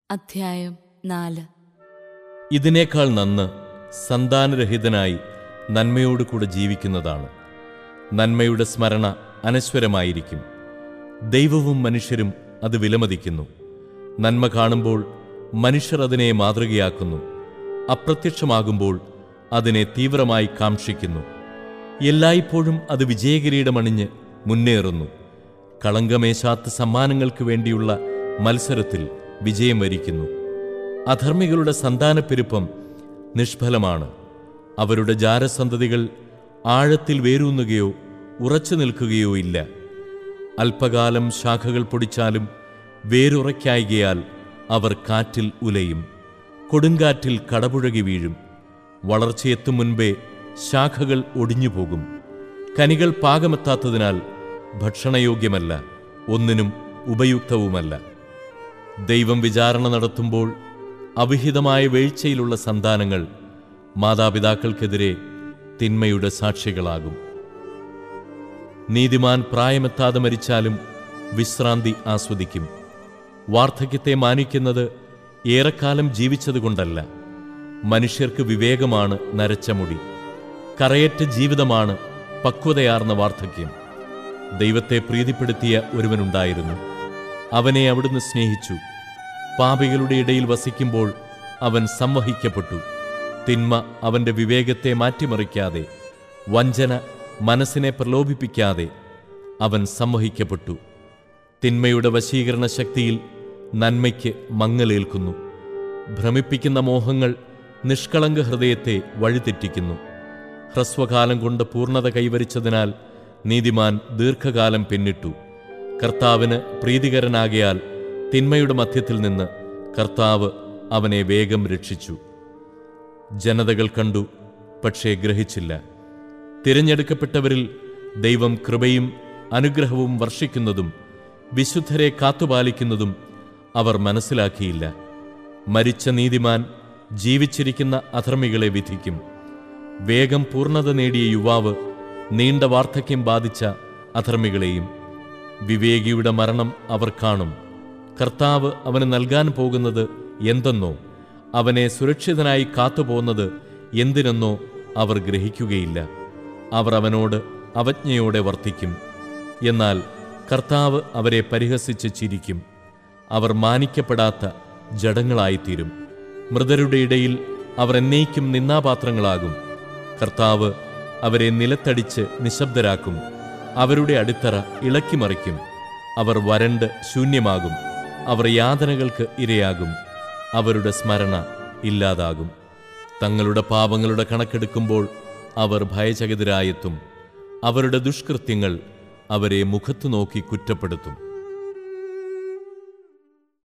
അധ്യായം നാല് ഇതിനേക്കാൾ നന്ന് സന്താനരഹിതനായി നന്മയോടുകൂടെ ജീവിക്കുന്നതാണ് നന്മയുടെ സ്മരണ അനശ്വരമായിരിക്കും ദൈവവും മനുഷ്യരും അത് വിലമതിക്കുന്നു നന്മ കാണുമ്പോൾ മനുഷ്യർ അതിനെ മാതൃകയാക്കുന്നു അപ്രത്യക്ഷമാകുമ്പോൾ അതിനെ തീവ്രമായി കാക്ഷിക്കുന്നു എല്ലായ്പ്പോഴും അത് വിജയകിരീടമണിഞ്ഞ് മുന്നേറുന്നു കളങ്കമേശാത്ത സമ്മാനങ്ങൾക്ക് വേണ്ടിയുള്ള മത്സരത്തിൽ വിജയം വരിക്കുന്നു അധർമ്മികളുടെ സന്താനപ്പെരുപ്പം നിഷ്ഫലമാണ് അവരുടെ ജാരസന്തതികൾ ആഴത്തിൽ വേരൂന്നുകയോ ഉറച്ചു നിൽക്കുകയോ ഇല്ല അല്പകാലം ശാഖകൾ പൊടിച്ചാലും വേരുറയ്ക്കായികയാൽ അവർ കാറ്റിൽ ഉലയും കൊടുങ്കാറ്റിൽ കടപുഴകി വീഴും വളർച്ചയെത്തും മുൻപേ ശാഖകൾ ഒടിഞ്ഞുപോകും കനികൾ പാകമെത്താത്തതിനാൽ ഭക്ഷണയോഗ്യമല്ല ഒന്നിനും ഉപയുക്തവുമല്ല ദൈവം വിചാരണ നടത്തുമ്പോൾ അവിഹിതമായ വീഴ്ചയിലുള്ള സന്താനങ്ങൾ മാതാപിതാക്കൾക്കെതിരെ തിന്മയുടെ സാക്ഷികളാകും നീതിമാൻ പ്രായമെത്താതെ മരിച്ചാലും വിശ്രാന്തി ആസ്വദിക്കും വാർദ്ധക്യത്തെ മാനിക്കുന്നത് ഏറെക്കാലം ജീവിച്ചതുകൊണ്ടല്ല മനുഷ്യർക്ക് വിവേകമാണ് നരച്ച മുടി കറയറ്റ ജീവിതമാണ് പക്വതയാർന്ന വാർദ്ധക്യം ദൈവത്തെ പ്രീതിപ്പെടുത്തിയ ഒരുവനുണ്ടായിരുന്നു അവനെ അവിടുന്ന് സ്നേഹിച്ചു പാപികളുടെ ഇടയിൽ വസിക്കുമ്പോൾ അവൻ സംവഹിക്കപ്പെട്ടു തിന്മ അവന്റെ വിവേകത്തെ മാറ്റിമറിക്കാതെ വഞ്ചന മനസ്സിനെ പ്രലോഭിപ്പിക്കാതെ അവൻ സംവഹിക്കപ്പെട്ടു തിന്മയുടെ വശീകരണ ശക്തിയിൽ നന്മയ്ക്ക് മങ്ങലേൽക്കുന്നു ഭ്രമിപ്പിക്കുന്ന മോഹങ്ങൾ നിഷ്കളങ്ക ഹൃദയത്തെ വഴിതെറ്റിക്കുന്നു ഹ്രസ്വകാലം കൊണ്ട് പൂർണ്ണത കൈവരിച്ചതിനാൽ നീതിമാൻ ദീർഘകാലം പിന്നിട്ടു കർത്താവിന് പ്രീതികരനാകയാൽ തിന്മയുടെ മധ്യത്തിൽ നിന്ന് കർത്താവ് അവനെ വേഗം രക്ഷിച്ചു ജനതകൾ കണ്ടു പക്ഷേ ഗ്രഹിച്ചില്ല തിരഞ്ഞെടുക്കപ്പെട്ടവരിൽ ദൈവം കൃപയും അനുഗ്രഹവും വർഷിക്കുന്നതും വിശുദ്ധരെ കാത്തുപാലിക്കുന്നതും അവർ മനസ്സിലാക്കിയില്ല മരിച്ച നീതിമാൻ ജീവിച്ചിരിക്കുന്ന അധർമ്മികളെ വിധിക്കും വേഗം പൂർണ്ണത നേടിയ യുവാവ് നീണ്ട വാർദ്ധക്യം ബാധിച്ച അധർമ്മികളെയും വിവേകിയുടെ മരണം അവർ കാണും കർത്താവ് അവന് നൽകാൻ പോകുന്നത് എന്തെന്നോ അവനെ സുരക്ഷിതനായി കാത്തുപോകുന്നത് എന്തിനെന്നോ അവർ ഗ്രഹിക്കുകയില്ല അവർ അവനോട് അവജ്ഞയോടെ വർത്തിക്കും എന്നാൽ കർത്താവ് അവരെ പരിഹസിച്ച് ചിരിക്കും അവർ മാനിക്കപ്പെടാത്ത ജഡങ്ങളായിത്തീരും മൃതരുടെ ഇടയിൽ അവർ എന്നേക്കും നിന്നാപാത്രങ്ങളാകും കർത്താവ് അവരെ നിലത്തടിച്ച് നിശബ്ദരാക്കും അവരുടെ അടിത്തറ ഇളക്കിമറിക്കും അവർ വരണ്ട് ശൂന്യമാകും അവർ യാതനകൾക്ക് ഇരയാകും അവരുടെ സ്മരണ ഇല്ലാതാകും തങ്ങളുടെ പാപങ്ങളുടെ കണക്കെടുക്കുമ്പോൾ അവർ ഭയചകിതരായെത്തും അവരുടെ ദുഷ്കൃത്യങ്ങൾ അവരെ മുഖത്തു നോക്കി കുറ്റപ്പെടുത്തും